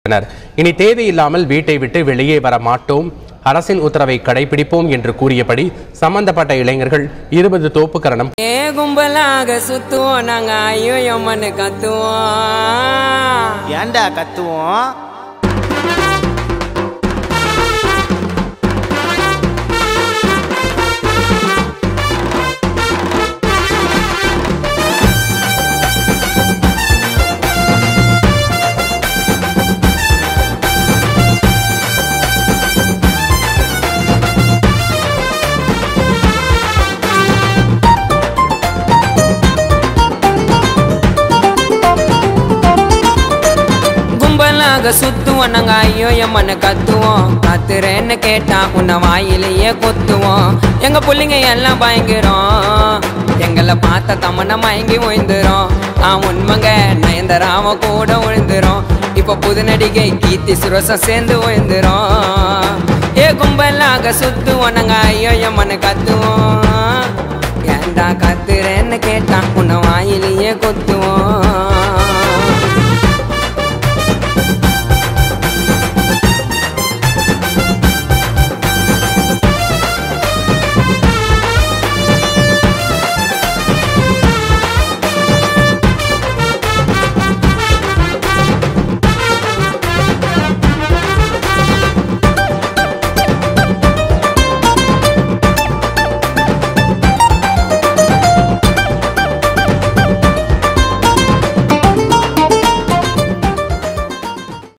உள்ளனர். இனி தேவையில்லாமல் வீட்டை விட்டு வெளியே வர மாட்டோம் அரசின் உத்தரவை கடைபிடிப்போம் என்று கூறியபடி சம்பந்தப்பட்ட இளைஞர்கள் இருபது தோப்புக்கரணம் ஏ கும்பலாக சுத்துவோம் நாங்க ஐயோ எம்மன்னு கத்துவோம் ஏன்டா கத்துவோம் கும்பலாக சுத்துவோம் நாங்க ஐயோ எம்மன்னு கத்துவோம் கத்துறேன்னு கேட்டா உன்னை வாயிலேயே கொத்துவோம் எங்க புள்ளைங்க எல்லாம் பயங்கரம் எங்களை பார்த்த தமன மயங்கி விழுந்துரும் ஆ உண்மைங்க நயன்தராம கூட விழுந்துரும் இப்ப புது நடிகை கீர்த்தி சுரசம் சேர்ந்து விழுந்துரும் ஏ கும்பலாக சுத்துவோம் நாங்க ஐயோ எம்மன்னு கத்துவோம் ஏன்டா கத்துறேன்னு கேட்டா உன்னை வாயிலேயே கொத்துவோம்